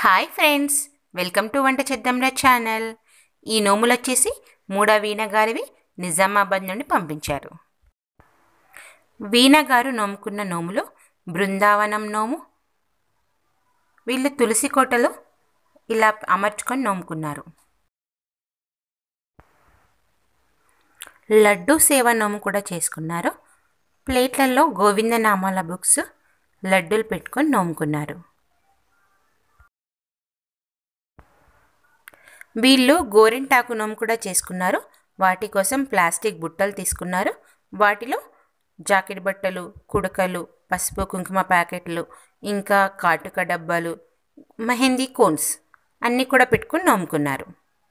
hi friends welcome to వంట చేద్దాంరా channel ఈ నోములు వచ్చేసి మూడో వీణ గారివి నిజామాబాద్ నుండి పంపించారు వీణ గారు నోముకున్న నోములు బృందావనం నోము వీళ్ళు తులసి కోటలో ఇలా అమర్చుకొని నోముకున్నారు లడ్డూ సేవ నోము కూడా చేసుకున్నారు ప్లేట్లలో గోవిందనామాల బుక్స్ లడ్డూలు పెట్టుకొని నోముకున్నారు వీళ్ళు గోరింటాకు నోము కూడా చేసుకున్నారు వాటి కోసం ప్లాస్టిక్ బుట్టలు తీసుకున్నారు వాటిలో జాకెట్ బట్టలు కుడకలు పసుపు కుంకుమ ప్యాకెట్లు ఇంకా కాటుక డబ్బాలు మెహందీ కోన్స్ అన్నీ కూడా పెట్టుకుని నోముకున్నారు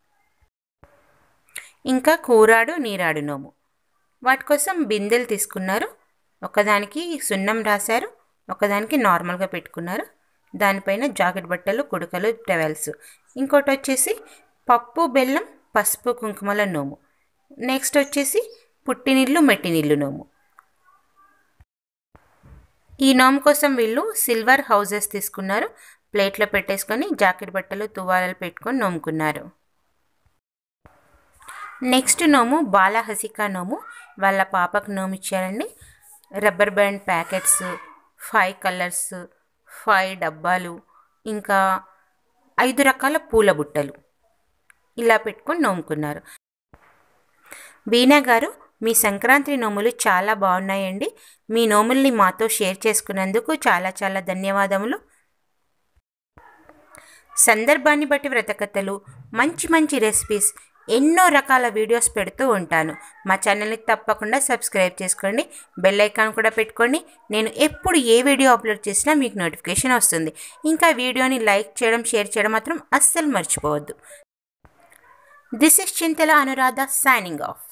ఇంకా కూరాడు నీరాడు నోము వాటి కోసం బిందెలు తీసుకున్నారు ఒకదానికి సున్నం రాశారు ఒకదానికి నార్మల్గా పెట్టుకున్నారు దానిపైన జాకెట్ బట్టలు కుడుకలు టవెల్స్ ఇంకోటి వచ్చేసి పప్పు బెల్లం పసుపు కుంకుమల నోము నెక్స్ట్ వచ్చేసి పుట్టినిల్లు మెట్టినిల్లు నోము ఈ నోము కోసం వీళ్ళు సిల్వర్ హౌజెస్ తీసుకున్నారు ప్లేట్లో పెట్టేసుకొని జాకెట్ బట్టలు తువాలలు పెట్టుకొని నోముకున్నారు నెక్స్ట్ నోము బాలహసిక నోము వాళ్ళ పాపకు నోము ఇచ్చారండి rubber band packets five colours five డబ్బాలు ఇంకా ఐదు రకాల పూల బుట్టలు ఇలా పెట్టుకొని నోముకున్నారు బీనా గారు మీ సంక్రాంతి నోములు చాలా బాగున్నాయండి మీ నోముల్ని మాతో షేర్ చేసుకున్నందుకు చాలా చాలా ధన్యవాదములు సందర్భాన్ని బట్టి వ్రతకథలు మంచి మంచి రెసిపీస్ ఎన్నో రకాల వీడియోస్ పెడుతూ ఉంటాను మా ఛానల్ని తప్పకుండా సబ్స్క్రైబ్ చేసుకోండి బెల్ ఐకాన్ కూడా పెట్టుకోండి నేను ఎప్పుడు ఏ వీడియో అప్లోడ్ చేసినా మీకు నోటిఫికేషన్ వస్తుంది ఇంకా వీడియోని లైక్ చేయడం షేర్ చేయడం మాత్రం అస్సలు మర్చిపోవద్దు this is Chintala Anuradha signing of